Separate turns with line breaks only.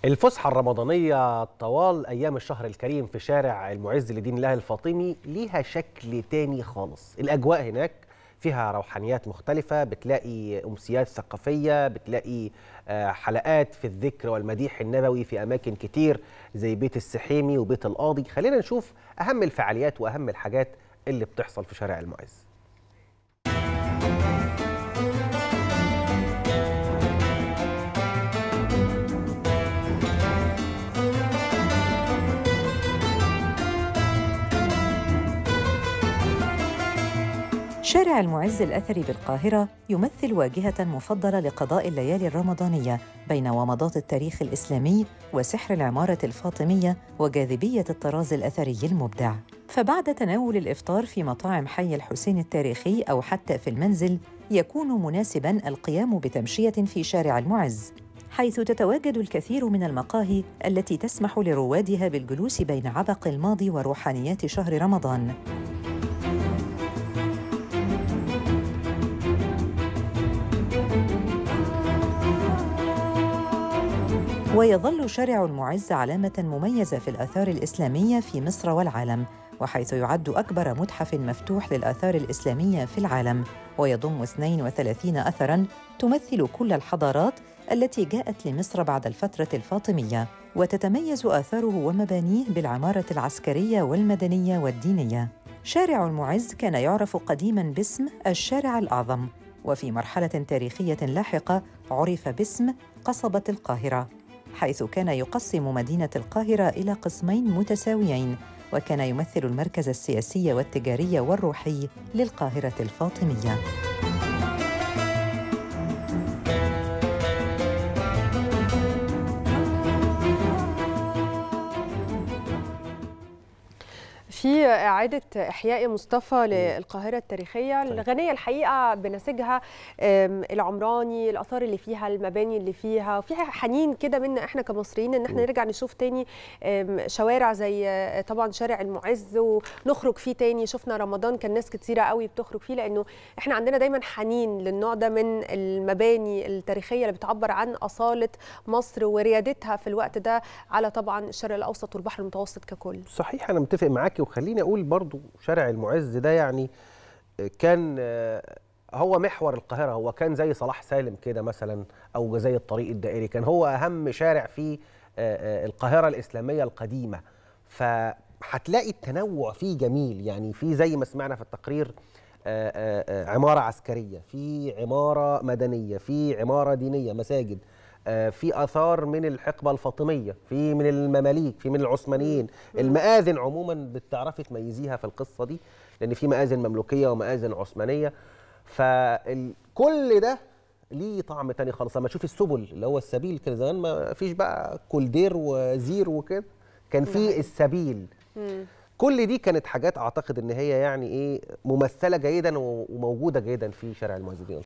الفسحة الرمضانية طوال أيام الشهر الكريم في شارع المعز لدين الله الفاطمي ليها شكل تاني خالص الأجواء هناك فيها روحانيات مختلفة بتلاقي أمسيات ثقافية بتلاقي آه، حلقات في الذكر والمديح النبوي في أماكن كتير زي بيت السحيمي وبيت القاضي خلينا نشوف أهم الفعاليات وأهم الحاجات اللي بتحصل في شارع المعز
شارع المعز الأثري بالقاهرة يمثل واجهة مفضلة لقضاء الليالي الرمضانية بين ومضات التاريخ الإسلامي وسحر العمارة الفاطمية وجاذبية الطراز الأثري المبدع فبعد تناول الإفطار في مطاعم حي الحسين التاريخي أو حتى في المنزل يكون مناسباً القيام بتمشية في شارع المعز حيث تتواجد الكثير من المقاهي التي تسمح لروادها بالجلوس بين عبق الماضي وروحانيات شهر رمضان ويظل شارع المعز علامة مميزة في الآثار الإسلامية في مصر والعالم وحيث يعد أكبر متحف مفتوح للآثار الإسلامية في العالم ويضم 32 أثراً تمثل كل الحضارات التي جاءت لمصر بعد الفترة الفاطمية وتتميز آثاره ومبانيه بالعمارة العسكرية والمدنية والدينية شارع المعز كان يعرف قديماً باسم الشارع الأعظم وفي مرحلة تاريخية لاحقة عرف باسم قصبة القاهرة حيث كان يقسم مدينة القاهرة إلى قسمين متساويين وكان يمثل المركز السياسي والتجاري والروحي للقاهرة الفاطمية
في إعادة إحياء مصطفى للقاهرة التاريخية الغنية الحقيقة بنسيجها آم، العمراني الآثار اللي فيها المباني اللي فيها وفيها حنين كده منا إحنا كمصريين إن إحنا نرجع نشوف تاني آم، شوارع زي آه، طبعا شارع المعز ونخرج فيه تاني شفنا رمضان كان ناس كتيرة قوي بتخرج فيه لأنه إحنا عندنا دايما حنين للنوع ده من المباني التاريخية اللي بتعبر عن أصالة مصر وريادتها في الوقت ده على طبعا الشرق الأوسط والبحر المتوسط ككل
صحيح انا متفق معاكي وخليني اقول برضو شارع المعز ده يعني كان آه، هو محور القاهره هو كان زي صلاح سالم كده مثلا او زي الطريق الدائري كان هو اهم شارع في آه، آه، القاهره الاسلاميه القديمه فهتلاقي التنوع فيه جميل يعني في زي ما سمعنا في التقرير آه، آه، آه، عماره عسكريه في عماره مدنيه في عماره دينيه مساجد آه، في اثار من الحقبه الفاطميه في من المماليك في من العثمانيين المآذن عموما بتعرفي تميزيها في القصه دي لان في مآذن مملوكيه ومآذن عثمانيه فكل ده ليه طعم تاني خالص لما تشوف السبل اللي هو السبيل كان زمان ما فيش بقى كولدير وزير وكده كان في السبيل كل دي كانت حاجات اعتقد ان هي يعني ايه ممثله جيدا وموجوده جيدا في شارع المعز الدين